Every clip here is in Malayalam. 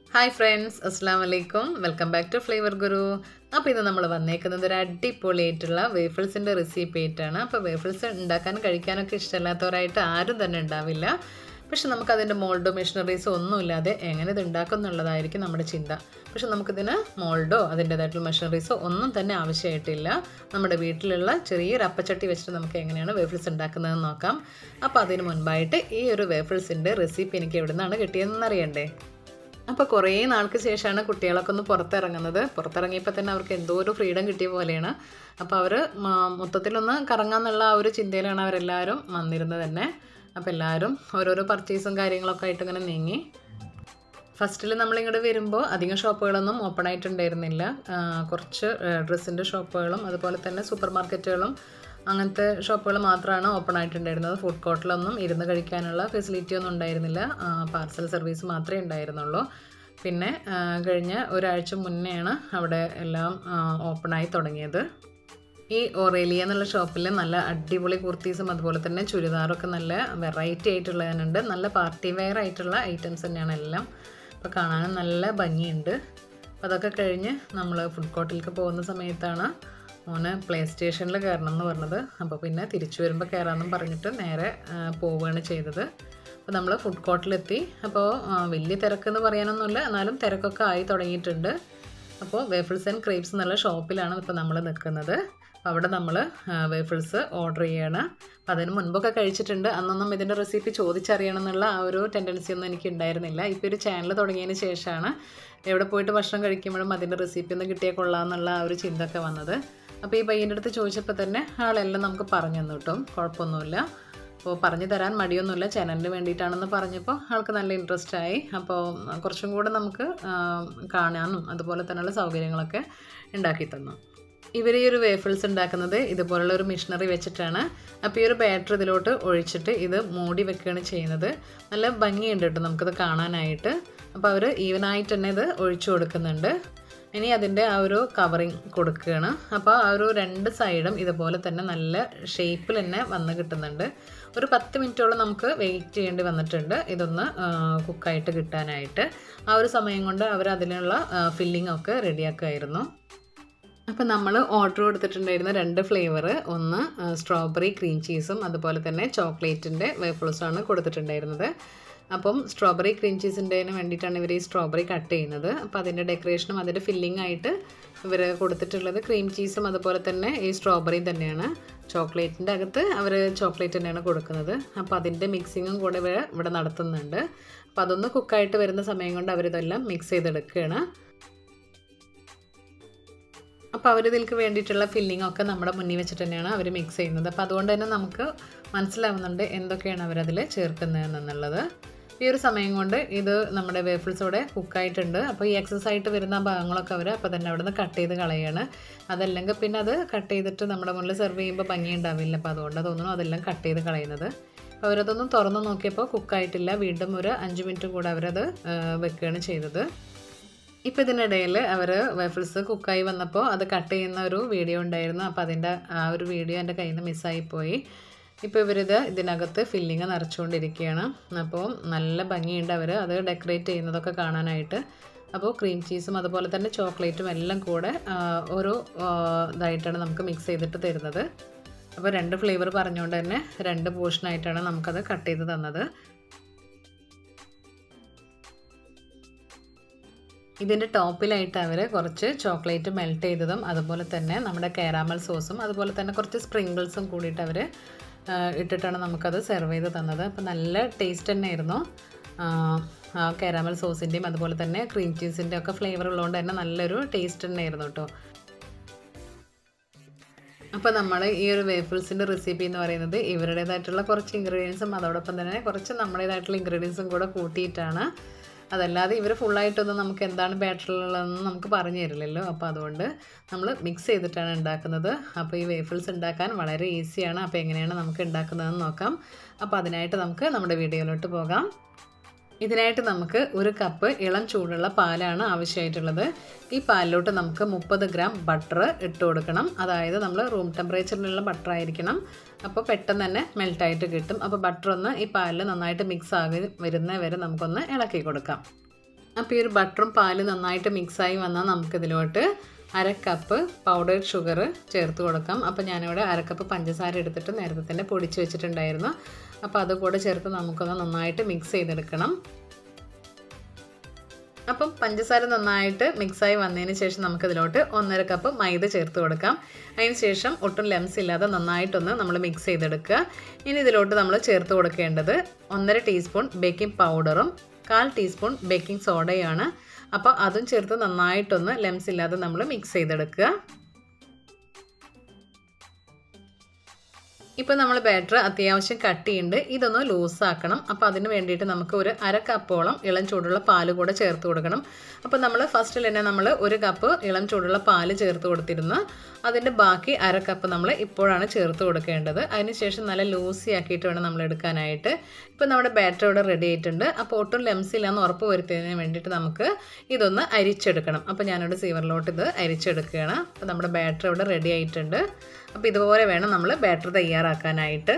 ഹായ് ഫ്രണ്ട്സ് അസ്സാം വലൈക്കും welcome back to flavour guru അപ്പോൾ ഇത് നമ്മൾ വന്നേക്കുന്നത് ഒരു അടിപൊളിയായിട്ടുള്ള വേഫിൾസിൻ്റെ റെസിപ്പി ആയിട്ടാണ് അപ്പോൾ വേഫിൾസ് ഉണ്ടാക്കാനും കഴിക്കാനൊക്കെ ഇഷ്ടമില്ലാത്തവരായിട്ട് ആരും തന്നെ ഉണ്ടാവില്ല പക്ഷെ നമുക്കതിൻ്റെ മോൾഡോ മെഷീനറീസോ ഒന്നുമില്ലാതെ എങ്ങനെ ഇത് ഉണ്ടാക്കും എന്നുള്ളതായിരിക്കും നമ്മുടെ ചിന്ത പക്ഷെ നമുക്കിതിന് മോൾഡോ അതിൻ്റേതായിട്ടുള്ള മെഷീനറീസോ ഒന്നും തന്നെ ആവശ്യമായിട്ടില്ല നമ്മുടെ വീട്ടിലുള്ള ചെറിയൊരു അപ്പച്ചട്ടി വെച്ചിട്ട് നമുക്ക് എങ്ങനെയാണ് വേഫിൾസ് ഉണ്ടാക്കുന്നതെന്ന് നോക്കാം അപ്പോൾ അതിന് മുൻപായിട്ട് ഈ ഒരു വേഫിൾസിൻ്റെ റെസിപ്പി എനിക്ക് എവിടെ നിന്നാണ് കിട്ടിയതെന്ന് അറിയണ്ടേ അപ്പോൾ കുറേ നാൾക്ക് ശേഷമാണ് കുട്ടികളൊക്കെ ഒന്ന് പുറത്തിറങ്ങുന്നത് പുറത്തിറങ്ങിയപ്പോൾ തന്നെ അവർക്ക് എന്തോ ഒരു ഫ്രീഡം കിട്ടിയ പോലെയാണ് അപ്പോൾ അവർ മൊത്തത്തിലൊന്ന് കറങ്ങാന്നുള്ള ആ ഒരു ചിന്തയിലാണ് അവരെല്ലാവരും വന്നിരുന്നത് തന്നെ അപ്പോൾ എല്ലാവരും ഓരോരോ പർച്ചേസും കാര്യങ്ങളൊക്കെ ആയിട്ട് ഇങ്ങനെ നീങ്ങി ഫസ്റ്റിൽ നമ്മളിങ്ങോട്ട് വരുമ്പോൾ അധികം ഷോപ്പുകളൊന്നും ഓപ്പൺ ആയിട്ടുണ്ടായിരുന്നില്ല ആ, കുറച്ച് ഡ്രസ്സിൻ്റെ ഷോപ്പുകളും അതുപോലെ തന്നെ സൂപ്പർ മാർക്കറ്റുകളും അങ്ങനത്തെ ഷോപ്പുകൾ മാത്രമാണ് ഓപ്പൺ ആയിട്ടുണ്ടായിരുന്നത് ഫുഡ് കോർട്ടിലൊന്നും ഇരുന്ന് കഴിക്കാനുള്ള ഫെസിലിറ്റി ഒന്നും ഉണ്ടായിരുന്നില്ല പാർസൽ സർവീസ് മാത്രമേ ഉണ്ടായിരുന്നുള്ളൂ പിന്നെ ആ, കഴിഞ്ഞ ഒരാഴ്ച മുന്നെയാണ് അവിടെ എല്ലാം ഓപ്പണായി തുടങ്ങിയത് ഈ ഒറേലിയ എന്നുള്ള ഷോപ്പിൽ നല്ല അടിപൊളി കുർത്തീസും അതുപോലെ തന്നെ ചുരിദാറൊക്കെ നല്ല വെറൈറ്റി ആയിട്ടുള്ളതിനുണ്ട് നല്ല പാർട്ടി വെയർ ആയിട്ടുള്ള ഐറ്റംസ് തന്നെയാണ് എല്ലാം അപ്പോൾ കാണാനും നല്ല ഭംഗിയുണ്ട് അപ്പോൾ അതൊക്കെ കഴിഞ്ഞ് നമ്മൾ ഫുഡ് കോർട്ടിലേക്ക് പോകുന്ന സമയത്താണ് മോന് പ്ലേ സ്റ്റേഷനിൽ കയറണം എന്ന് പറഞ്ഞത് അപ്പോൾ പിന്നെ തിരിച്ചു വരുമ്പോൾ കയറാമെന്നും പറഞ്ഞിട്ട് നേരെ ആ, പോവുകയാണ് ചെയ്തത് അപ്പോൾ നമ്മൾ ഫുഡ് കോർട്ടിലെത്തി അപ്പോൾ ആ, വലിയ തിരക്കെന്ന് പറയാനൊന്നുമില്ല എന്നാലും തിരക്കൊക്കെ ആയി തുടങ്ങിയിട്ടുണ്ട് അപ്പോൾ വേഫിൾസ് ആൻഡ് ക്രേപ്സ് എന്നുള്ള ഷോപ്പിലാണ് ഇപ്പോൾ നമ്മൾ നിൽക്കുന്നത് അപ്പോൾ അവിടെ നമ്മൾ വേഫിൾസ് ഓർഡർ ചെയ്യാണ് അപ്പോൾ അതിന് മുൻപൊക്കെ കഴിച്ചിട്ടുണ്ട് അന്നൊന്നും ഇതിൻ്റെ റെസിപ്പി ചോദിച്ചറിയണം എന്നുള്ള ആ ഒരു ടെൻഡൻസി ഒന്നും എനിക്ക് ഉണ്ടായിരുന്നില്ല ഇപ്പോൾ ഒരു ചാനൽ തുടങ്ങിയതിന് ശേഷമാണ് എവിടെ പോയിട്ട് ഭക്ഷണം കഴിക്കുമ്പോഴും അതിൻ്റെ റെസിപ്പി ഒന്ന് കിട്ടിയാൽ കൊള്ളാമെന്നുള്ള ആ ഒരു ചിന്ത ഒക്കെ വന്നത് അപ്പോൾ ഈ പയ്യൻ്റെ അടുത്ത് ചോദിച്ചപ്പോൾ തന്നെ ആളെല്ലാം നമുക്ക് പറഞ്ഞു തന്നു കിട്ടും കുഴപ്പമൊന്നുമില്ല അപ്പോൾ പറഞ്ഞു തരാൻ മടിയൊന്നുമില്ല ചാനലിന് വേണ്ടിയിട്ടാണെന്ന് പറഞ്ഞപ്പോൾ ആൾക്ക് നല്ല ഇൻട്രസ്റ്റ് ആയി അപ്പോൾ കുറച്ചും കൂടെ നമുക്ക് ആ, കാണാനും അതുപോലെ തന്നെയുള്ള സൗകര്യങ്ങളൊക്കെ ഉണ്ടാക്കി തന്നു ഇവർ ഈ ഒരു വേഫിൾസ് ഉണ്ടാക്കുന്നത് ഇതുപോലുള്ള ഒരു മിഷനറി വെച്ചിട്ടാണ് അപ്പോൾ ഈ ഒരു ബാറ്റർ ഇതിലോട്ട് ഒഴിച്ചിട്ട് ഇത് മൂടി വെക്കുകയാണ് ചെയ്യുന്നത് നല്ല ഭംഗിയുണ്ട് കേട്ടോ നമുക്കിത് കാണാനായിട്ട് അപ്പോൾ അവർ ഈവനായിട്ട് തന്നെ ഇത് ഒഴിച്ചു കൊടുക്കുന്നുണ്ട് ഇനി അതിൻ്റെ ആ ഒരു കവറിങ് കൊടുക്കുകയാണ് അപ്പോൾ ആ ഒരു രണ്ട് സൈഡും ഇതുപോലെ തന്നെ നല്ല ഷേപ്പിൽ തന്നെ വന്ന് കിട്ടുന്നുണ്ട് ഒരു പത്ത് മിനിറ്റോളം നമുക്ക് വെയിറ്റ് ചെയ്യേണ്ടി വന്നിട്ടുണ്ട് ഇതൊന്ന് കുക്കായിട്ട് കിട്ടാനായിട്ട് ആ ഒരു സമയം കൊണ്ട് അവർ അതിനുള്ള ഫില്ലിംഗ് ഒക്കെ റെഡിയാക്കുമായിരുന്നു അപ്പോൾ നമ്മൾ ഓർഡർ കൊടുത്തിട്ടുണ്ടായിരുന്ന രണ്ട് ഫ്ലേവർ ഒന്ന് സ്ട്രോബെറി ക്രീം ചീസും അതുപോലെ തന്നെ ചോക്ലേറ്റിൻ്റെ വേഫിൾസാണ് കൊടുത്തിട്ടുണ്ടായിരുന്നത് അപ്പം സ്ട്രോബെറി ക്രീം ചീസിൻ്റെതിന് വേണ്ടിയിട്ടാണ് ഇവർ ഈ സ്ട്രോബെറി കട്ട് ചെയ്യുന്നത് അപ്പോൾ അതിൻ്റെ ഡെക്കറേഷനും അതിൻ്റെ ഫില്ലിംഗ് ആയിട്ട് ഇവർ കൊടുത്തിട്ടുള്ളത് ക്രീം ചീസും അതുപോലെ തന്നെ ഈ സ്ട്രോബെറിയും തന്നെയാണ് ചോക്ലേറ്റിൻ്റെ അകത്ത് അവർ ചോക്ലേറ്റ് തന്നെയാണ് കൊടുക്കുന്നത് അപ്പോൾ അതിൻ്റെ മിക്സിങ്ങും കൂടെ ഇവർ ഇവിടെ നടത്തുന്നുണ്ട് അപ്പോൾ അതൊന്ന് കുക്കായിട്ട് വരുന്ന സമയം കൊണ്ട് അവരിതെല്ലാം മിക്സ് ചെയ്തെടുക്കുകയാണ് അപ്പോൾ അവർ ഇതിലേക്ക് വേണ്ടിയിട്ടുള്ള ഫില്ലിംഗ് ഒക്കെ നമ്മുടെ മുന്നിൽ വെച്ചിട്ട് തന്നെയാണ് അവർ മിക്സ് ചെയ്യുന്നത് അപ്പോൾ അതുകൊണ്ട് തന്നെ നമുക്ക് മനസ്സിലാവുന്നുണ്ട് എന്തൊക്കെയാണ് അവരതിൽ ചേർക്കുന്നതെന്നുള്ളത് ഈ ഒരു സമയം കൊണ്ട് ഇത് നമ്മുടെ വേഫിൾസ് ഇവിടെ കുക്കായിട്ടുണ്ട് അപ്പോൾ ഈ എക്സസ് ആയിട്ട് വരുന്ന ആ ഭാഗങ്ങളൊക്കെ അവർ അപ്പോൾ തന്നെ അവിടെ നിന്ന് കട്ട് ചെയ്ത് കളയാണ് അതല്ലെങ്കിൽ പിന്നെ അത് കട്ട് ചെയ്തിട്ട് നമ്മുടെ മുന്നിൽ സെർവ് ചെയ്യുമ്പോൾ ഭംഗി ഉണ്ടാവില്ല അപ്പോൾ അതുകൊണ്ട് തോന്നുന്നു അതെല്ലാം കട്ട് ചെയ്ത് കളയുന്നത് അപ്പോൾ അവരതൊന്നും തുറന്ന് നോക്കിയപ്പോൾ കുക്കായിട്ടില്ല വീണ്ടും ഒരു അഞ്ച് മിനിറ്റ് കൂടെ അവരത് ആ, വെക്കുകയാണ് ചെയ്തത് ഇപ്പോൾ ഇതിനിടയിൽ അവർ വേഫിൾസ് കുക്കായി വന്നപ്പോൾ അത് കട്ട് ചെയ്യുന്ന ഒരു വീഡിയോ ഉണ്ടായിരുന്നു അപ്പോൾ അതിൻ്റെ ആ ഒരു വീഡിയോ എൻ്റെ കയ്യിൽ നിന്ന് മിസ്സായിപ്പോയി ഇപ്പോൾ ഇവരിത് ഇതിനകത്ത് ഫില്ലിങ് നിറച്ചുകൊണ്ടിരിക്കുകയാണ് അപ്പോൾ നല്ല ഭംഗിയുണ്ട് അവർ അത് ഡെക്കറേറ്റ് ചെയ്യുന്നതൊക്കെ കാണാനായിട്ട് അപ്പോൾ ക്രീം ചീസും അതുപോലെ തന്നെ ചോക്ലേറ്റും എല്ലാം കൂടെ ആ, ഓരോ ആ, ഇതായിട്ടാണ് നമുക്ക് മിക്സ് ചെയ്തിട്ട് തരുന്നത് അപ്പോൾ രണ്ട് ഫ്ലേവർ പറഞ്ഞുകൊണ്ട് തന്നെ രണ്ട് പോർഷനായിട്ടാണ് നമുക്കത് കട്ട് ചെയ്ത് തന്നത് ഇതിൻ്റെ ടോപ്പിലായിട്ട് അവർ കുറച്ച് ചോക്ലേറ്റ് മെൽറ്റ് ചെയ്തതും അതുപോലെ തന്നെ നമ്മുടെ കാരാമൽ സോസും അതുപോലെ തന്നെ കുറച്ച് സ്പ്രിങ്കിൾസും കൂടിയിട്ട് അവർ ഇട്ടിട്ടാണ് നമുക്കത് സെർവ് ചെയ്ത് തന്നത് അപ്പോൾ നല്ല ടേസ്റ്റ് തന്നെയായിരുന്നു ആ, ആ കാരാമൽ സോസിൻ്റെയും അതുപോലെ തന്നെ ക്രീം ചീസിൻ്റെ ഒക്കെ ഫ്ലേവർ ഉള്ളതുകൊണ്ട് തന്നെ നല്ലൊരു ടേസ്റ്റ് തന്നെയായിരുന്നു കേട്ടോ അപ്പോൾ നമ്മൾ ഈ ഒരു വേഫിൾസിൻ്റെ റെസിപ്പി എന്ന് പറയുന്നത് ഇവരുടേതായിട്ടുള്ള കുറച്ച് ഇൻഗ്രീഡിയൻസും അതോടൊപ്പം തന്നെ കുറച്ച് നമ്മുടേതായിട്ടുള്ള ഇൻഗ്രീഡിയൻസും കൂടെ കൂട്ടിയിട്ടാണ് അതല്ലാതെ ഇവർ ഫുള്ളായിട്ടൊന്നും നമുക്ക് എന്താണ് ബാറ്ററിലുള്ളതെന്ന് നമുക്ക് പറഞ്ഞു തരില്ലല്ലോ അപ്പോൾ അതുകൊണ്ട് നമ്മൾ മിക്സ് ചെയ്തിട്ടാണ് ഉണ്ടാക്കുന്നത് അപ്പോൾ ഈ വേഫിൾസ് ഉണ്ടാക്കാൻ വളരെ ഈസിയാണ് അപ്പോൾ എങ്ങനെയാണ് നമുക്ക് ഉണ്ടാക്കുന്നതെന്ന് നോക്കാം അപ്പോൾ അതിനായിട്ട് നമുക്ക് നമ്മുടെ വീഡിയോയിലോട്ട് പോകാം ഇതിനായിട്ട് നമുക്ക് ഒരു കപ്പ് ഇളം ചൂടുള്ള പാലാണ് ആവശ്യമായിട്ടുള്ളത് ഈ പാലിലോട്ട് നമുക്ക് മുപ്പത് ഗ്രാം ബട്ടർ ഇട്ട് കൊടുക്കണം അതായത് നമ്മൾ റൂം ടെമ്പറേച്ചറിലുള്ള ബട്ടർ ആയിരിക്കണം അപ്പോൾ പെട്ടെന്ന് തന്നെ മെൽട്ടായിട്ട് കിട്ടും അപ്പോൾ ബട്ടർ ഒന്ന് ഈ പാലിൽ നന്നായിട്ട് മിക്സ് ആകി വരുന്ന വരെ നമുക്കൊന്ന് ഇളക്കി കൊടുക്കാം അപ്പോൾ ഈ ഒരു ബട്ടറും പാലും നന്നായിട്ട് മിക്സായി വന്നാൽ നമുക്കിതിലോട്ട് അര കപ്പ് പൗഡർ ഷുഗർ ചേർത്ത് കൊടുക്കാം അപ്പോൾ ഞാനിവിടെ അര കപ്പ് പഞ്ചസാര എടുത്തിട്ട് നേരത്തെ തന്നെ പൊടിച്ച് വെച്ചിട്ടുണ്ടായിരുന്നു അപ്പോൾ അത് കൂടെ ചേർത്ത് നമുക്കൊന്ന് നന്നായിട്ട് മിക്സ് ചെയ്തെടുക്കണം അപ്പം പഞ്ചസാര നന്നായിട്ട് മിക്സായി വന്നതിന് ശേഷം നമുക്കിതിലോട്ട് ഒന്നര കപ്പ് മൈദ ചേർത്ത് കൊടുക്കാം അതിന് ശേഷം ഒട്ടും ലെംസ് ഇല്ലാതെ നന്നായിട്ടൊന്ന് നമ്മൾ മിക്സ് ചെയ്തെടുക്കുക ഇനി ഇതിലോട്ട് നമ്മൾ ചേർത്ത് കൊടുക്കേണ്ടത് ഒന്നര ടീസ്പൂൺ ബേക്കിംഗ് പൗഡറും കാൽ ടീസ്പൂൺ ബേക്കിംഗ് സോഡയാണ് അപ്പോൾ അതും ചേർത്ത് നന്നായിട്ടൊന്ന് ലെംസ് ഇല്ലാതെ നമ്മൾ മിക്സ് ചെയ്തെടുക്കുക ഇപ്പോൾ നമ്മൾ ബാറ്റർ അത്യാവശ്യം കട്ടിയുണ്ട് ഇതൊന്ന് ലൂസാക്കണം അപ്പോൾ അതിന് വേണ്ടിയിട്ട് നമുക്ക് ഒരു അര കപ്പോളം ഇളം ചൂടുള്ള പാല് കൂടെ ചേർത്ത് കൊടുക്കണം അപ്പോൾ നമ്മൾ ഫസ്റ്റിൽ തന്നെ നമ്മൾ ഒരു കപ്പ് ഇളം ചൂടുള്ള പാല് ചേർത്ത് കൊടുത്തിരുന്നു അതിൻ്റെ ബാക്കി അര കപ്പ് നമ്മൾ ഇപ്പോഴാണ് ചേർത്ത് കൊടുക്കേണ്ടത് അതിനുശേഷം നല്ല ലൂസി ആക്കിയിട്ട് വേണം നമ്മൾ എടുക്കാനായിട്ട് ഇപ്പോൾ നമ്മുടെ ബാറ്റർ ഇവിടെ റെഡി ആയിട്ടുണ്ട് അപ്പോൾ ഒട്ടും ലെംസ് ഇല്ലാന്ന് ഉറപ്പ് വരുത്തുന്നതിന് വേണ്ടിയിട്ട് നമുക്ക് ഇതൊന്ന് അരിച്ചെടുക്കണം അപ്പോൾ ഞാനിവിടെ സീവറിലോട്ട് ഇത് അരിച്ചെടുക്കുകയാണ് അപ്പോൾ നമ്മുടെ ബാറ്റർ ഇവിടെ റെഡി ആയിട്ടുണ്ട് അപ്പോൾ ഇതുപോലെ വേണം നമ്മൾ ബാറ്റർ തയ്യാറാക്കാനായിട്ട്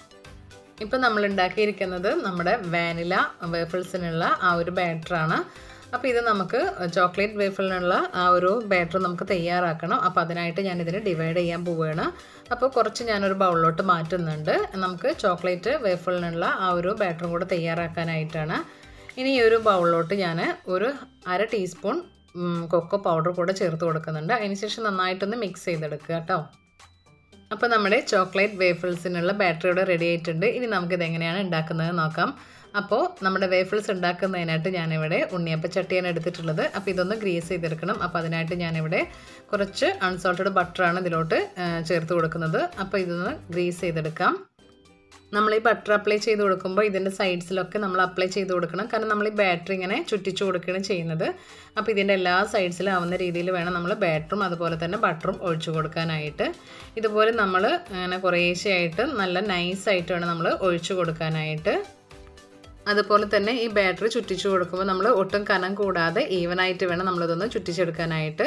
ഇപ്പം നമ്മൾ ഉണ്ടാക്കിയിരിക്കുന്നത് നമ്മുടെ വാനില വേഫിൾസിനുള്ള ആ ഒരു ബാറ്ററാണ് അപ്പോൾ ഇത് നമുക്ക് ചോക്ലേറ്റ് വേഫിളിനുള്ള ആ ഒരു ബാറ്റർ നമുക്ക് തയ്യാറാക്കണം അപ്പോൾ അതിനായിട്ട് ഞാനിതിനെ ഡിവൈഡ് ചെയ്യാൻ പോവുകയാണ് അപ്പോൾ കുറച്ച് ഞാനൊരു ബൗളിലോട്ട് മാറ്റുന്നുണ്ട് നമുക്ക് ചോക്ലേറ്റ് വേഫിളിനുള്ള ആ ഒരു ബാറ്ററും കൂടെ തയ്യാറാക്കാനായിട്ടാണ് ഇനി ഈ ഒരു ബൗളിലോട്ട് ഞാൻ ഒരു അര ടീസ്പൂൺ കൊക്കോ പൗഡർ കൂടെ ചേർത്ത് കൊടുക്കുന്നുണ്ട് അതിനുശേഷം നന്നായിട്ടൊന്ന് മിക്സ് ചെയ്തെടുക്കുക കേട്ടോ അപ്പോൾ നമ്മുടെ ചോക്ലേറ്റ് വേഫിൾസിനുള്ള ബാറ്ററി ഇവിടെ റെഡി ആയിട്ടുണ്ട് ഇനി നമുക്കിത് എങ്ങനെയാണ് ഉണ്ടാക്കുന്നത് നോക്കാം അപ്പോൾ നമ്മുടെ വേഫിൾസ് ഉണ്ടാക്കുന്നതിനായിട്ട് ഞാനിവിടെ ഉണ്ണിയപ്പച്ചട്ടിയാണ് എടുത്തിട്ടുള്ളത് അപ്പോൾ ഇതൊന്ന് ഗ്രീസ് ചെയ്തെടുക്കണം അപ്പോൾ അതിനായിട്ട് ഞാനിവിടെ കുറച്ച് അൺസോൾട്ടഡ് ബട്ടറാണ് ഇതിലോട്ട് ചേർത്ത് കൊടുക്കുന്നത് അപ്പോൾ ഇതൊന്ന് ഗ്രീസ് ചെയ്തെടുക്കാം നമ്മൾ ഈ ബട്ടർ അപ്ലൈ ചെയ്ത് കൊടുക്കുമ്പോൾ ഇതിൻ്റെ സൈഡ്സിലൊക്കെ നമ്മൾ അപ്ലൈ ചെയ്ത് കൊടുക്കണം കാരണം നമ്മൾ ഈ ബാറ്ററി ഇങ്ങനെ ചുറ്റിച്ചു കൊടുക്കുകയാണ് ചെയ്യുന്നത് അപ്പോൾ ഇതിൻ്റെ എല്ലാ സൈഡ്സിലും ആവുന്ന രീതിയിൽ വേണം നമ്മൾ ബാറ്ററും അതുപോലെ തന്നെ ബട്ടറും ഒഴിച്ചു കൊടുക്കാനായിട്ട് ഇതുപോലെ നമ്മൾ അങ്ങനെ കുറേശ്ശെയായിട്ട് നല്ല നൈസായിട്ട് വേണം നമ്മൾ ഒഴിച്ചു കൊടുക്കാനായിട്ട് അതുപോലെ തന്നെ ഈ ബാറ്ററി ചുറ്റിച്ചു കൊടുക്കുമ്പോൾ നമ്മൾ ഒട്ടും കനം കൂടാതെ ഈവനായിട്ട് വേണം നമ്മളിതൊന്ന് ചുറ്റിച്ചെടുക്കാനായിട്ട്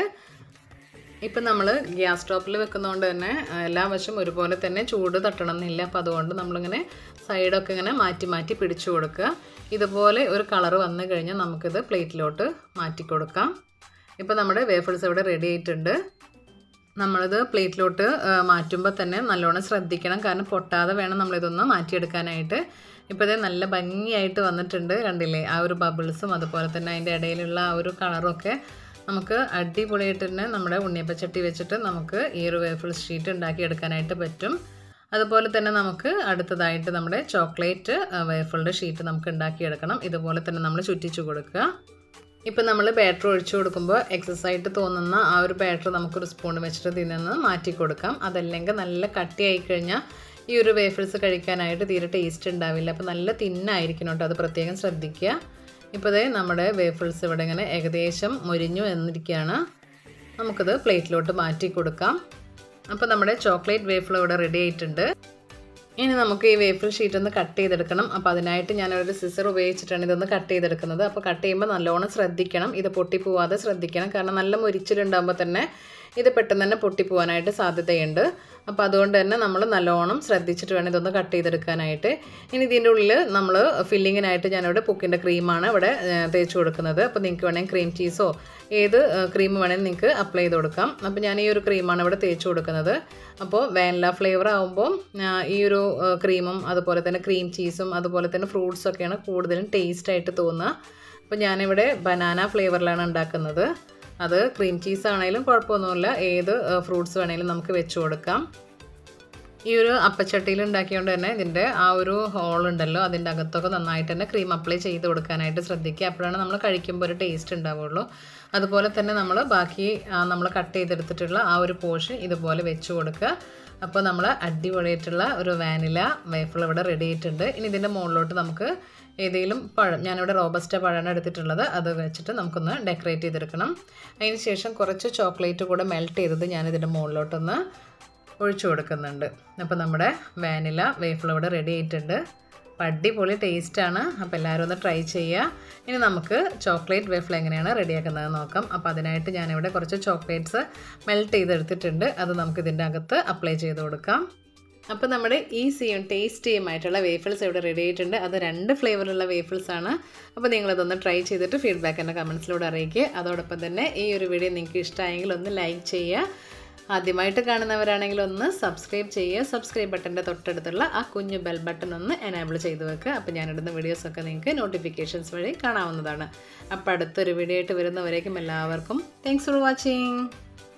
ഇപ്പം നമ്മൾ ഗ്യാസ് സ്റ്റോപ്പിൽ വെക്കുന്നതുകൊണ്ട് തന്നെ എല്ലാ വശം ഒരുപോലെ തന്നെ ചൂട് തട്ടണം എന്നില്ല അപ്പോൾ അതുകൊണ്ട് നമ്മളിങ്ങനെ സൈഡൊക്കെ ഇങ്ങനെ മാറ്റി മാറ്റി പിടിച്ചു കൊടുക്കുക ഇതുപോലെ ഒരു കളർ വന്നു കഴിഞ്ഞാൽ നമുക്കിത് പ്ലേറ്റിലോട്ട് മാറ്റി കൊടുക്കാം ഇപ്പോൾ നമ്മുടെ വേഫിൾസ് ഇവിടെ റെഡി ആയിട്ടുണ്ട് നമ്മളിത് പ്ലേറ്റിലോട്ട് മാറ്റുമ്പോൾ തന്നെ നല്ലോണം ശ്രദ്ധിക്കണം കാരണം പൊട്ടാതെ വേണം നമ്മളിതൊന്ന് മാറ്റിയെടുക്കാനായിട്ട് ഇപ്പോൾ ഇത് നല്ല ഭംഗിയായിട്ട് വന്നിട്ടുണ്ട് കണ്ടില്ലേ ആ ഒരു ബബിൾസും അതുപോലെ തന്നെ അതിൻ്റെ ഇടയിലുള്ള ആ ഒരു കളറൊക്കെ നമുക്ക് അടിപൊളിയായിട്ട് തന്നെ നമ്മുടെ ഉണ്ണിയപ്പച്ചട്ടി വെച്ചിട്ട് നമുക്ക് ഈ ഒരു വേഫിൾ ഷീറ്റ് ഉണ്ടാക്കിയെടുക്കാനായിട്ട് പറ്റും അതുപോലെ തന്നെ നമുക്ക് അടുത്തതായിട്ട് നമ്മുടെ ചോക്ലേറ്റ് വേഫിളുടെ ഷീറ്റ് നമുക്ക് ഉണ്ടാക്കിയെടുക്കണം ഇതുപോലെ തന്നെ നമ്മൾ ചുറ്റിച്ചു കൊടുക്കുക ഇപ്പം നമ്മൾ ബാറ്റർ ഒഴിച്ചു കൊടുക്കുമ്പോൾ എക്സസ് ആയിട്ട് തോന്നുന്ന ആ ഒരു ബാറ്റർ നമുക്കൊരു സ്പൂൺ വെച്ചിട്ട് ഇതിൽ നിന്ന് മാറ്റി കൊടുക്കാം അതല്ലെങ്കിൽ നല്ല കട്ടിയായി കഴിഞ്ഞാൽ ഈ ഒരു വേഫിൾസ് കഴിക്കാനായിട്ട് തീരെ ടേസ്റ്റ് ഉണ്ടാവില്ല അപ്പോൾ നല്ല തിന്നായിരിക്കണം കേട്ടോ അത് പ്രത്യേകം ശ്രദ്ധിക്കുക ഇപ്പോൾ ദേ നമ്മുടെ വേഫിൾസ് ഇവിടെ ഇങ്ങനെ ഏകദേശം മുരിഞ്ഞു എന്നിരിക്കുകയാണ് നമുക്കത് പ്ലേറ്റിലോട്ട് മാറ്റി കൊടുക്കാം അപ്പോൾ നമ്മുടെ ചോക്ലേറ്റ് വേഫിൾ ഇവിടെ റെഡി ആയിട്ടുണ്ട് ഇനി നമുക്ക് ഈ വേഫിൾ ഷീറ്റ് ഒന്ന് കട്ട് ചെയ്തെടുക്കണം അപ്പോൾ അതിനായിട്ട് ഞാനൊരു സിസർ ഉപയോഗിച്ചിട്ടാണ് ഇതൊന്ന് കട്ട് ചെയ്തെടുക്കുന്നത് അപ്പോൾ കട്ട് ചെയ്യുമ്പോൾ നല്ലോണം ശ്രദ്ധിക്കണം ഇത് പൊട്ടിപ്പോവാതെ ശ്രദ്ധിക്കണം കാരണം നല്ല മുരിച്ചിലുണ്ടാകുമ്പോൾ തന്നെ ഇത് പെട്ടെന്ന് തന്നെ പൊട്ടിപ്പോവാനായിട്ട് സാധ്യതയുണ്ട് അപ്പോൾ അതുകൊണ്ട് തന്നെ നമ്മൾ നല്ലോണം ശ്രദ്ധിച്ചിട്ട് വേണം ഇതൊന്ന് കട്ട് ചെയ്തെടുക്കാനായിട്ട് ഇനി ഇതിൻ്റെ ഉള്ളിൽ നമ്മൾ ഫില്ലിങ്ങിനായിട്ട് ഞാനിവിടെ പുക്കിൻ്റെ ക്രീമാണ് ഇവിടെ തേച്ച് കൊടുക്കുന്നത് അപ്പോൾ നിങ്ങൾക്ക് വേണമെങ്കിൽ ക്രീം ചീസോ ഏത് ക്രീം വേണമെങ്കിൽ നിങ്ങൾക്ക് അപ്ലൈ ചെയ്ത് കൊടുക്കാം അപ്പോൾ ഞാൻ ഈ ഒരു ക്രീമാണ് ഇവിടെ തേച്ച് കൊടുക്കുന്നത് അപ്പോൾ വാനില ഫ്ലേവർ ആകുമ്പോൾ ഈ ഒരു ക്രീമും അതുപോലെ തന്നെ ക്രീം ചീസും അതുപോലെ തന്നെ ഫ്രൂട്ട്സൊക്കെയാണ് കൂടുതലും ടേസ്റ്റായിട്ട് തോന്നുക അപ്പോൾ ഞാനിവിടെ ബനാന ഫ്ലേവറിലാണ് ഉണ്ടാക്കുന്നത് അത് ക്രീം ചീസ് ആണെങ്കിലും കുഴപ്പമൊന്നുമില്ല ഏത് ഫ്രൂട്ട്സ് വേണമെങ്കിലും നമുക്ക് വെച്ച് കൊടുക്കാം ഈ ഒരു അപ്പച്ചട്ടിയിൽ ഉണ്ടാക്കിയതുകൊണ്ട് തന്നെ ഇതിൻ്റെ ആ ഒരു ഹോൾ ഉണ്ടല്ലോ അതിൻ്റെ അകത്തൊക്കെ നന്നായിട്ട് തന്നെ ക്രീം അപ്ലൈ ചെയ്ത് കൊടുക്കാനായിട്ട് ശ്രദ്ധിക്കുക അപ്പോഴാണ് നമ്മൾ കഴിക്കുമ്പോൾ ഒരു ടേസ്റ്റ് ഉണ്ടാവുള്ളൂ അതുപോലെ തന്നെ നമ്മൾ ബാക്കി നമ്മൾ കട്ട് ചെയ്തെടുത്തിട്ടുള്ള ആ ഒരു പോർഷൻ ഇതുപോലെ വെച്ച് കൊടുക്കുക അപ്പോൾ നമ്മൾ അടിപൊളിയായിട്ടുള്ള ഒരു വാനില വേഫിൾ ഇവിടെ റെഡി ആയിട്ടുണ്ട് ഇനി ഇതിൻ്റെ മുകളിലോട്ട് നമുക്ക് ഏതെങ്കിലും പഴം ഞാനിവിടെ റോബസ്റ്റ പഴമാണ് എടുത്തിട്ടുള്ളത് അത് വെച്ചിട്ട് നമുക്കൊന്ന് ഡെക്കറേറ്റ് ചെയ്തെടുക്കണം അതിന് ശേഷം കുറച്ച് ചോക്ലേറ്റ് കൂടെ മെൽറ്റ് ചെയ്തത് ഞാനിതിൻ്റെ മുകളിലോട്ടൊന്ന് ഒഴിച്ചു കൊടുക്കുന്നുണ്ട് അപ്പോൾ നമ്മുടെ വാനില വേഫിൾ ഇവിടെ റെഡി ആയിട്ടുണ്ട് അപ്പോൾ അടിപൊളി ടേസ്റ്റാണ് അപ്പോൾ എല്ലാവരും ഒന്ന് ട്രൈ ചെയ്യുക ഇനി നമുക്ക് ചോക്ലേറ്റ് വേഫിൾ എങ്ങനെയാണ് റെഡിയാക്കുന്നത് നോക്കാം അപ്പോൾ അതിനായിട്ട് ഞാനിവിടെ കുറച്ച് ചോക്ലേറ്റ്സ് മെൽറ്റ് ചെയ്തെടുത്തിട്ടുണ്ട് അത് നമുക്ക് ഇതിൻ്റെ അകത്ത് അപ്ലൈ ചെയ്ത് കൊടുക്കാം അപ്പോൾ നമ്മുടെ ഈസിയും ടേസ്റ്റിയുമായിട്ടുള്ള വേഫിൾസ് ഇവിടെ റെഡി ആയിട്ടുണ്ട് അത് രണ്ട് ഫ്ലേവറുള്ള വേഫിൾസ് ആണ് അപ്പോൾ നിങ്ങളതൊന്ന് ട്രൈ ചെയ്തിട്ട് ഫീഡ്ബാക്ക് എൻ്റെ കമൻസിലൂടെ അറിയിക്കുക അതോടൊപ്പം തന്നെ ഈ ഒരു വീഡിയോ നിങ്ങൾക്ക് ഇഷ്ടമായെങ്കിൽ ഒന്ന് ലൈക്ക് ചെയ്യുക ആദ്യമായിട്ട് കാണുന്നവരാണെങ്കിൽ ഒന്ന് സബ്സ്ക്രൈബ് ചെയ്യുക സബ്സ്ക്രൈബ് ബട്ടൻ്റെ തൊട്ടടുത്തുള്ള ആ കുഞ്ഞു ബെൽ ബട്ടൺ ഒന്ന് എനേബിൾ ചെയ്ത് വെക്കുക അപ്പോൾ ഞാനിടുന്ന വീഡിയോസൊക്കെ നിങ്ങൾക്ക് നോട്ടിഫിക്കേഷൻസ് വഴി കാണാവുന്നതാണ് അപ്പോൾ അടുത്തൊരു വീഡിയോ ആയിട്ട് വരുന്നവരേക്കും എല്ലാവർക്കും താങ്ക്സ് ഫോർ വാച്ചിങ്